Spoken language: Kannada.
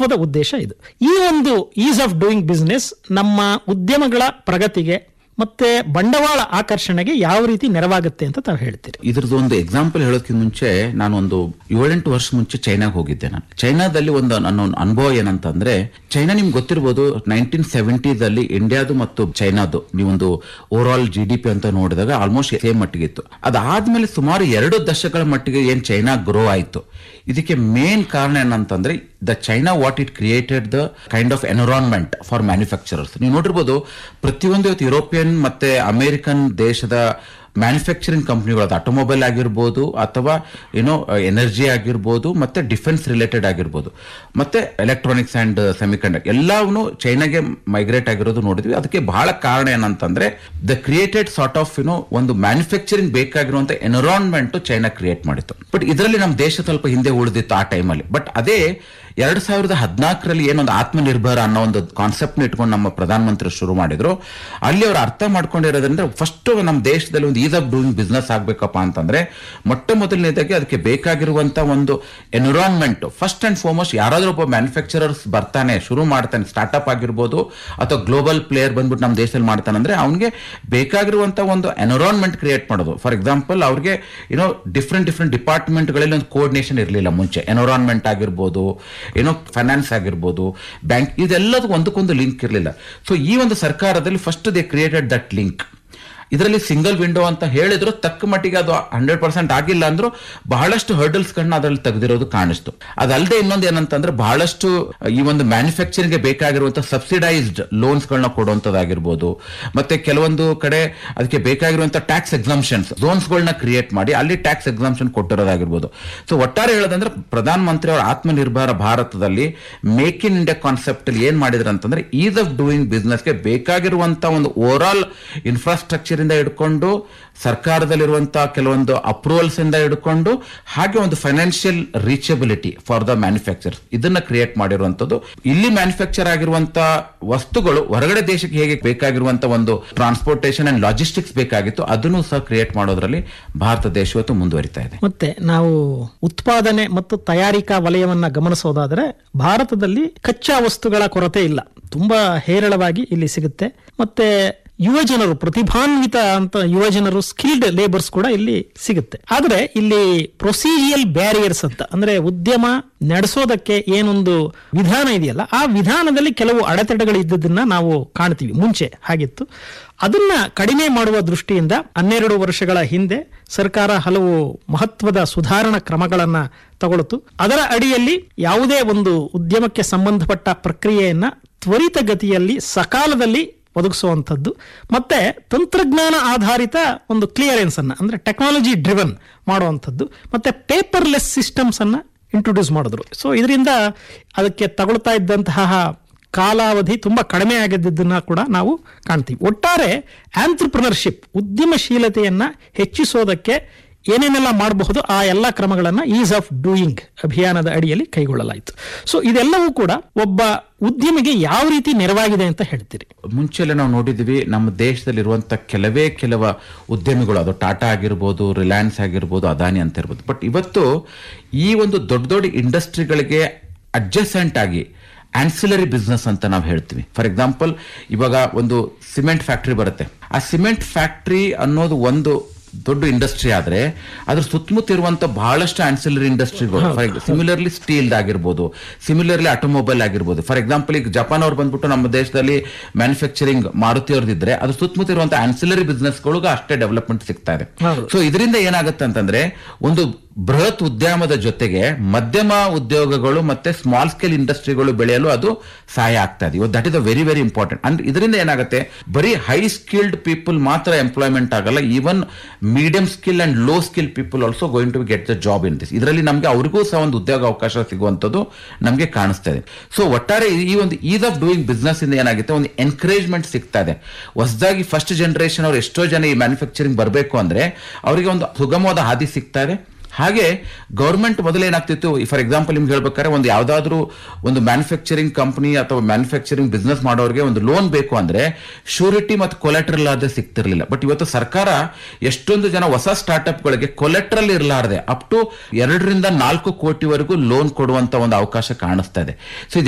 ಮಹತ್ವದ ಉದ್ದೇಶ ಇದು ಈ ಒಂದು ಈಸ್ ಆಫ್ ಡೂಯಿಂಗ್ ಬಿಸ್ನೆಸ್ ನಮ್ಮ ಉದ್ಯಮಗಳ ಪ್ರಗತಿಗೆ ಮತ್ತೆ ಬಂಡವಾಳ ಆಕರ್ಷಣೆಗೆ ಯಾವ ರೀತಿ ನೆರವಾಗುತ್ತೆ ಅಂತ ತಾವು ಹೇಳ್ತೀರಿ ಇದ್ರದ್ದು ಒಂದು ಎಕ್ಸಾಂಪಲ್ ಹೇಳೋದಕ್ಕಿಂತ ಮುಂಚೆ ನಾನು ಒಂದು ಏಳೆಂಟು ವರ್ಷ ಮುಂಚೆ ಚೈನಾಗೆ ಹೋಗಿದ್ದೆ ನಾನು ಚೈನಾದಲ್ಲಿ ಒಂದು ನನ್ನ ಒಂದು ಅನುಭವ ಏನಂತಂದ್ರೆ ಚೈನಾ ನಿಮ್ಗೆ ಗೊತ್ತಿರಬಹುದು ನೈನ್ಟೀನ್ ಸೆವೆಂಟಿದಲ್ಲಿ ಇಂಡಿಯಾದು ಮತ್ತು ಚೈನಾದು ನೀವೊಂದು overall G D P ಅಂತ ನೋಡಿದಾಗ ಆಲ್ಮೋಸ್ಟ್ ಸೇಮ್ ಮಟ್ಟಿಗೆ ಇತ್ತು ಅದಾದ್ಮೇಲೆ ಸುಮಾರು ಎರಡು ದಶಕಗಳ ಮಟ್ಟಿಗೆ ಏನ್ ಚೈನಾ ಗ್ರೋ ಆಯ್ತು ಇದಕ್ಕೆ ಮೇನ್ ಕಾರಣ ಏನಂತಂದ್ರೆ the China what it created the kind of environment for manufacturers ನೀವು ನೋಡಿರ್ಬೋದು ಪ್ರತಿಯೊಂದು ಇವತ್ತು ಯುರೋಪಿಯನ್ ಮತ್ತೆ ಅಮೆರಿಕನ್ ದೇಶದ ಮ್ಯಾನುಫ್ಯಾಕ್ಚರಿಂಗ್ ಕಂಪ್ನಿಗಳು ಅದು ಆಟೋಮೊಬೈಲ್ ಆಗಿರ್ಬೋದು ಅಥವಾ ಏನೋ ಎನರ್ಜಿ ಆಗಿರ್ಬೋದು ಮತ್ತೆ ಡಿಫೆನ್ಸ್ ರಿಲೇಟೆಡ್ ಆಗಿರ್ಬೋದು ಮತ್ತೆ ಎಲೆಕ್ಟ್ರಾನಿಕ್ಸ್ ಅಂಡ್ ಸೆಮಿಕಂಡಕ್ಟರ್ ಎಲ್ಲವೂ ಚೈನಾಗೆ ಮೈಗ್ರೇಟ್ ಆಗಿರೋದು ನೋಡಿದ್ವಿ ಅದಕ್ಕೆ ಬಹಳ ಕಾರಣ ಏನಂತಂದ್ರೆ ದ ಕ್ರಿಯೇಟೆಡ್ ಸಾರ್ಟ್ ಆಫ್ ಏನೋ ಒಂದು ಮ್ಯಾನುಫ್ಯಾಕ್ಚರಿಂಗ್ ಬೇಕಾಗಿರುವಂತ ಎನ್ವಿರಾನ್ಮೆಂಟ್ ಚೈನಾ ಕ್ರಿಯೇಟ್ ಮಾಡಿತ್ತು ಬಟ್ ಇದರಲ್ಲಿ ನಮ್ಮ ದೇಶ ಸ್ವಲ್ಪ ಹಿಂದೆ ಉಳಿದಿತ್ತು ಆ ಟೈಮಲ್ಲಿ ಬಟ್ ಅದೇ ಎರಡ್ ಸಾವಿರದ ಹದಿನಾಲ್ಕರಲ್ಲಿ ಏನೊಂದು ಆತ್ಮನಿರ್ಭರ ಅನ್ನೋ ಒಂದು ಕಾನ್ಸೆಪ್ಟ್ ಇಟ್ಕೊಂಡು ನಮ್ಮ ಪ್ರಧಾನಮಂತ್ರಿ ಶುರು ಮಾಡಿದ್ರು ಅಲ್ಲಿ ಅವ್ರು ಅರ್ಥ ಮಾಡ್ಕೊಂಡಿರೋದ್ರಿಂದ ಫಸ್ಟ್ ನಮ್ಮ ದೇಶದಲ್ಲಿ ಒಂದು ಈಸ್ ಆಫ್ ಡೂಯಿಂಗ್ ಬಿಸ್ನೆಸ್ ಆಗ್ಬೇಕಪ್ಪ ಅಂತಂದ್ರೆ ಮೊಟ್ಟ ಮೊದಲನೇದಾಗಿ ಅದಕ್ಕೆ ಬೇಕಾಗಿರುವಂತ ಒಂದು ಎನ್ವಿರಾನ್ಮೆಂಟ್ ಫಸ್ಟ್ ಅಂಡ್ ಫಾರ್ಮೋಸ್ಟ್ ಯಾರಾದ್ರೂ ಒಬ್ಬ ಮ್ಯಾನುಫ್ಯಾಕ್ಚರರ್ಸ್ ಬರ್ತಾನೆ ಶುರು ಮಾಡ್ತಾನೆ ಸ್ಟಾರ್ಟ್ಅಪ್ ಆಗಿರ್ಬೋದು ಅಥವಾ ಗ್ಲೋಬಲ್ ಪ್ಲೇಯರ್ ಬಂದ್ಬಿಟ್ಟು ನಮ್ಮ ದೇಶದಲ್ಲಿ ಮಾಡ್ತಾನೆ ಅಂದ್ರೆ ಅವನಿಗೆ ಬೇಕಾಗಿರುವಂತ ಒಂದು ಎನ್ವಿರಾನ್ಮೆಂಟ್ ಕ್ರಿಯೇಟ್ ಮಾಡೋದು ಫಾರ್ ಎಕ್ಸಾಂಪಲ್ ಅವ್ರಿಗೆ ಏನೋ ಡಿಫ್ರೆಂಟ್ ಡಿಫ್ರೆಂಟ್ ಡಿಪಾರ್ಟ್ಮೆಂಟ್ಗಳಲ್ಲಿ ಒಂದು ಕೋರ್ಡಿನೇಷನ್ ಇರಲಿಲ್ಲ ಮುಂಚೆ ಎನ್ವಿರಾನ್ಮೆಂಟ್ ಆಗಿರ್ಬೋದು ಏನೋ ಫೈನಾನ್ಸ್ ಆಗಿರ್ಬೋದು ಬ್ಯಾಂಕ್ ಇದೆಲ್ಲದೂ ಒಂದಕ್ಕೊಂದು ಲಿಂಕ್ ಇರಲಿಲ್ಲ ಸೊ ಈ ಒಂದು ಸರ್ಕಾರದಲ್ಲಿ first they created that link ಇದರಲ್ಲಿ ಸಿಂಗಲ್ ವಿಂಡೋ ಅಂತ ಹೇಳಿದ್ರು ತಕ್ಕ ಮಟ್ಟಿಗೆ ಅದು ಹಂಡ್ರೆಡ್ ಪರ್ಸೆಂಟ್ ಆಗಿಲ್ಲ ಅಂದ್ರೂ ಬಹಳಷ್ಟು ಹರ್ಡಲ್ಸ್ ಗಳನ್ನ ಅದರಲ್ಲಿ ತೆಗೆದಿರೋದು ಕಾಣಿಸ್ತು ಅದಲ್ಲದೆ ಇನ್ನೊಂದು ಏನಂತಂದ್ರೆ ಬಹಳಷ್ಟು ಈ ಒಂದು ಮ್ಯಾನುಫ್ಯಾಕ್ಚರಿಂಗ್ ಬೇಕಾಗಿರುವಂತಹ ಸಬ್ಸಿಡೈಸ್ಡ್ ಲೋನ್ಸ್ ಗಳನ್ನ ಕೊಡುವಂತದ್ದಾಗಿರ್ಬೋದು ಮತ್ತೆ ಕೆಲವೊಂದು ಕಡೆ ಅದಕ್ಕೆ ಬೇಕಾಗಿರುವಂತಹ ಟ್ಯಾಕ್ಸ್ ಎಕ್ಸಾಮ್ಷನ್ಸ್ ಝೋನ್ಸ್ ಗಳನ್ನ ಕ್ರಿಯೇಟ್ ಮಾಡಿ ಅಲ್ಲಿ ಟ್ಯಾಕ್ಸ್ ಎಕ್ಸಾಮ್ಷನ್ ಕೊಟ್ಟಿರೋದಾಗಿರ್ಬೋದು ಸೊ ಒಟ್ಟಾರೆ ಹೇಳೋದಂದ್ರೆ ಪ್ರಧಾನ ಮಂತ್ರಿ ಅವರ ಆತ್ಮನಿರ್ಭರ ಭಾರತದಲ್ಲಿ ಮೇಕ್ ಇನ್ ಇಂಡಿಯಾ ಕಾನ್ಸೆಪ್ಟ್ ಅಲ್ಲಿ ಏನ್ ಮಾಡಿದ್ರು ಅಂತಂದ್ರೆ ಈಸ್ ಆಫ್ ಡೂಯಿಂಗ್ ಬಿಸ್ನೆಸ್ಗೆ ಬೇಕಾಗಿರುವಂತಹ ಒಂದು ಓವರ್ ಆಲ್ ಇನ್ಫ್ರಾಸ್ಟ್ರಕ್ಚರ್ ಇಂದ ಹಿಡ್ಕೊಂಡು ಸರ್ಕಾರದಲ್ಲಿರುವಂತಹ ಕೆಲವೊಂದು ಅಪ್ರೂವಲ್ಸ್ ಇಂದ ಹಿಡ್ಕೊಂಡು ಹಾಗೆ ಒಂದು financial reachability for the manufacture ಇದನ್ನ ಕ್ರಿಯೇಟ್ ಮಾಡಿರುವಂತದ್ದು ಇಲ್ಲಿ ಮ್ಯಾನುಫ್ಯಾಕ್ಚರ್ ಆಗಿರುವಂತಹ ವಸ್ತುಗಳು ಹೊರಗಡೆ ದೇಶಕ್ಕೆ ಹೇಗೆ ಬೇಕಾಗಿರುವಂತ ಒಂದು ಟ್ರಾನ್ಸ್ಪೋರ್ಟೇಷನ್ ಅಂಡ್ ಲಾಜಿಸ್ಟಿಕ್ಸ್ ಬೇಕಾಗಿತ್ತು ಅದನ್ನು ಸಹ ಕ್ರಿಯೇಟ್ ಮಾಡೋದ್ರಲ್ಲಿ ಭಾರತ ದೇಶ ಇವತ್ತು ಮುಂದುವರಿತಾ ಇದೆ ಮತ್ತೆ ನಾವು ಉತ್ಪಾದನೆ ಮತ್ತು ತಯಾರಿಕಾ ವಲಯವನ್ನ ಗಮನಿಸೋದಾದ್ರೆ ಭಾರತದಲ್ಲಿ ಕಚ್ಚಾ ವಸ್ತುಗಳ ಕೊರತೆ ಇಲ್ಲ ತುಂಬಾ ಹೇರಳವಾಗಿ ಇಲ್ಲಿ ಸಿಗುತ್ತೆ ಮತ್ತೆ ಯುವ ಜನರು ಪ್ರತಿಭಾನ್ವಿತ ಅಂತ ಯುವ ಜನರು ಸ್ಕಿಲ್ಡ್ ಲೇಬರ್ಸ್ ಕೂಡ ಇಲ್ಲಿ ಸಿಗುತ್ತೆ ಆದ್ರೆ ಇಲ್ಲಿ ಪ್ರೊಸೀಜಿಯಲ್ ಬ್ಯಾರಿಯರ್ಸ್ ಅಂತ ಅಂದ್ರೆ ಉದ್ಯಮ ನಡೆಸೋದಕ್ಕೆ ಏನೊಂದು ವಿಧಾನ ಇದೆಯಲ್ಲ ಆ ವಿಧಾನದಲ್ಲಿ ಕೆಲವು ಅಡೆತಡೆಗಳು ಇದ್ದದನ್ನ ನಾವು ಕಾಣ್ತೀವಿ ಮುಂಚೆ ಹಾಗಿತ್ತು ಅದನ್ನ ಕಡಿಮೆ ಮಾಡುವ ದೃಷ್ಟಿಯಿಂದ ಹನ್ನೆರಡು ವರ್ಷಗಳ ಹಿಂದೆ ಸರ್ಕಾರ ಹಲವು ಮಹತ್ವದ ಸುಧಾರಣಾ ಕ್ರಮಗಳನ್ನ ತಗೊಳ್ತು ಅದರ ಅಡಿಯಲ್ಲಿ ಯಾವುದೇ ಒಂದು ಉದ್ಯಮಕ್ಕೆ ಸಂಬಂಧಪಟ್ಟ ಪ್ರಕ್ರಿಯೆಯನ್ನ ತ್ವರಿತಗತಿಯಲ್ಲಿ ಸಕಾಲದಲ್ಲಿ ಒದಗಿಸುವಂಥದ್ದು ಮತ್ತೆ ತಂತ್ರಜ್ಞಾನ ಆಧಾರಿತ ಒಂದು ಕ್ಲಿಯರೆನ್ಸ್ ಅನ್ನ ಅಂದ್ರೆ ಟೆಕ್ನಾಲಜಿ ಡ್ರಿವನ್ ಮಾಡುವಂಥದ್ದು ಮತ್ತೆ ಪೇಪರ್ಲೆಸ್ ಸಿಸ್ಟಮ್ಸ್ ಅನ್ನ ಇಂಟ್ರೊಡ್ಯೂಸ್ ಮಾಡಿದ್ರು ಸೊ ಇದರಿಂದ ಅದಕ್ಕೆ ತಗೊಳ್ತಾ ಇದ್ದಂತಹ ಕಾಲಾವಧಿ ತುಂಬಾ ಕಡಿಮೆ ಆಗಿದ್ದನ್ನ ಕೂಡ ನಾವು ಕಾಣ್ತೀವಿ ಒಟ್ಟಾರೆ ಆಂಟ್ರಪ್ರಿನರ್ಶಿಪ್ ಉದ್ಯಮಶೀಲತೆಯನ್ನ ಹೆಚ್ಚಿಸೋದಕ್ಕೆ ಏನೇನೆಲ್ಲ ಮಾಡಬಹುದು ಆ ಎಲ್ಲ ಕ್ರಮಗಳನ್ನ ಈಸ್ ಆಫ್ ಡೂಯಿಂಗ್ ಅಭಿಯಾನದ ಅಡಿಯಲ್ಲಿ ಕೈಗೊಳ್ಳಲಾಯಿತು ಸೊ ಇದೆಲ್ಲವೂ ಕೂಡ ಒಬ್ಬ ಉದ್ಯಮಿಗೆ ಯಾವ ರೀತಿ ನೆರವಾಗಿದೆ ಅಂತ ಹೇಳ್ತೀರಿ ಮುಂಚೆಲ್ಲ ನಾವು ನೋಡಿದ್ವಿ ನಮ್ಮ ದೇಶದಲ್ಲಿರುವಂತ ಕೆಲವೇ ಕೆಲವ ಉದ್ಯಮಿಗಳು ಅದು ಟಾಟಾ ಆಗಿರ್ಬೋದು ರಿಲಯನ್ಸ್ ಆಗಿರ್ಬೋದು ಅದಾನಿ ಅಂತ ಇರ್ಬೋದು ಬಟ್ ಇವತ್ತು ಈ ಒಂದು ದೊಡ್ಡ ದೊಡ್ಡ ಇಂಡಸ್ಟ್ರಿಗಳಿಗೆ ಅಡ್ಜಸೆಂಟ್ ಆಗಿ ಆನ್ಸಿಲರಿ ಬಿಸ್ನೆಸ್ ಅಂತ ನಾವು ಹೇಳ್ತೀವಿ ಫಾರ್ ಎಕ್ಸಾಂಪಲ್ ಇವಾಗ ಒಂದು ಸಿಮೆಂಟ್ ಫ್ಯಾಕ್ಟ್ರಿ ಬರುತ್ತೆ ಆ ಸಿಮೆಂಟ್ ಫ್ಯಾಕ್ಟ್ರಿ ಅನ್ನೋದು ಒಂದು ದೊಡ್ಡ ಇಂಡಸ್ಟ್ರಿ ಆದ್ರೆ ಅದ್ರ ಸುತ್ತಮುತ್ತ ಇರುವಂತ ಬಹಳಷ್ಟು ಆನ್ಸಿಲರಿ ಇಂಡಸ್ಟ್ರಿಗಳು ಫಾರ್ ಸಿಮಿಲರ್ಲಿ ಸ್ಟೀಲ್ ಆಗಿರ್ಬೋದು ಸಿಮಿಲರ್ಲಿ ಆಟೋಮೊಬೈಲ್ ಆಗಿರ್ಬೋದು ಫಾರ್ ಎಕ್ಸಾಂಪಲ್ ಈಗ ಜಪಾನ್ ಅವ್ರು ಬಂದ್ಬಿಟ್ಟು ನಮ್ಮ ದೇಶದಲ್ಲಿ ಮ್ಯಾನುಫ್ಯಾಕ್ಚರಿಂಗ್ ಮಾರುತಿ ಅವ್ರದಿದ್ರೆ ಅದ್ರ ಸುತ್ತಮುತ್ತ ಇರುವಂತ ಆನ್ಸಿಲರಿ ಬಿಸ್ನೆಸ್ಗಳಿಗೂ ಅಷ್ಟೇ ಡೆವಲಪ್ಮೆಂಟ್ ಸಿಗ್ತಾ ಇದೆ ಹೌದು. ಸೊ ಇದರಿಂದ ಏನಾಗುತ್ತೆ ಅಂತಂದ್ರೆ ಒಂದು ಬೃಹತ್ ಉದ್ಯಮದ ಜೊತೆಗೆ ಮಧ್ಯಮ ಉದ್ಯೋಗಗಳು ಮತ್ತೆ ಸ್ಮಾಲ್ ಸ್ಕೇಲ್ ಇಂಡಸ್ಟ್ರಿಗಳು ಬೆಳೆಯಲು ಅದು ಸಹಾಯ ಆಗ್ತಾ ಇದೆ that is a very very important and ಇದರಿಂದ ಏನಾಗುತ್ತೆ ಬರೀ ಹೈ ಸ್ಕಿಲ್ಡ್ ಪೀಪಲ್ ಮಾತ್ರ ಎಂಪ್ಲಾಯ್ಮೆಂಟ್ ಆಗಲ್ಲ even medium skill and low skill people also going to get the job in this ಇದರಲ್ಲಿ ನಮಗೆ ಅವ್ರಿಗೂ ಸಹ ಒಂದು ಉದ್ಯೋಗ ಅವಕಾಶ ಸಿಗುವಂತದ್ದು ನಮಗೆ ಕಾಣಿಸ್ತಾ ಇದೆ ಸೊ ಒಟ್ಟಾರೆ ಈ ಒಂದು ಈಸ್ ಆಫ್ ಡೂಯಿಂಗ್ ಬಿಸ್ನೆಸ್ ಇಂದ ಏನಾಗುತ್ತೆ ಒಂದು ಎನ್ಕರೇಜ್ಮೆಂಟ್ ಸಿಗ್ತಾ ಇದೆ ಹೊಸದಾಗಿ ಫಸ್ಟ್ ಜನರೇಷನ್ ಅವ್ರು ಎಷ್ಟೋ ಜನ ಈ ಮ್ಯಾನುಫ್ಯಾಕ್ಚರಿಂಗ್ ಬರಬೇಕು ಅಂದ್ರೆ ಅವರಿಗೆ ಒಂದು ಸುಗಮವಾದ ಹಾದಿ ಸಿಗ್ತಾ ಇದೆ ಹಾಗೆ ಗೌರ್ಮೆಂಟ್ ಮೊದಲು ಏನಾಗ್ತಿತ್ತು ಫಾರ್ ಎಕ್ಸಾಂಪಲ್ ನಿಮ್ಗೆ ಹೇಳ್ಬೇಕಾದ್ರೆ ಒಂದು ಯಾವ್ದಾದ್ರು ಒಂದು ಮ್ಯಾನುಫ್ಯಾಕ್ಚರಿಂಗ್ ಕಂಪನಿ ಅಥವಾ ಮ್ಯಾನುಫ್ಯಾಕ್ಚರಿಂಗ್ ಬಿಸ್ನೆಸ್ ಮಾಡೋರಿಗೆ ಒಂದು ಲೋನ್ ಬೇಕು ಅಂದ್ರೆ ಶ್ಯೂರಿಟಿ ಮತ್ತು ಕೊಲೆಟ್ರಲ್ ಆದ್ರೆ ಸಿಗ್ತಿರ್ಲಿಲ್ಲ ಬಟ್ ಇವತ್ತು ಸರ್ಕಾರ ಎಷ್ಟೊಂದು ಜನ ಹೊಸ ಸ್ಟಾರ್ಟ್ಅಪ್ ಗಳಿಗೆ ಕೊಲೆಟ್ರಲ್ ಇರಲಾರದೆ ಅಪ್ ಟು ಎರಡರಿಂದ ನಾಲ್ಕು ಕೋಟಿವರೆಗೂ ಲೋನ್ ಕೊಡುವಂತ ಒಂದು ಅವಕಾಶ ಕಾಣಿಸ್ತಾ ಇದೆ ಸೊ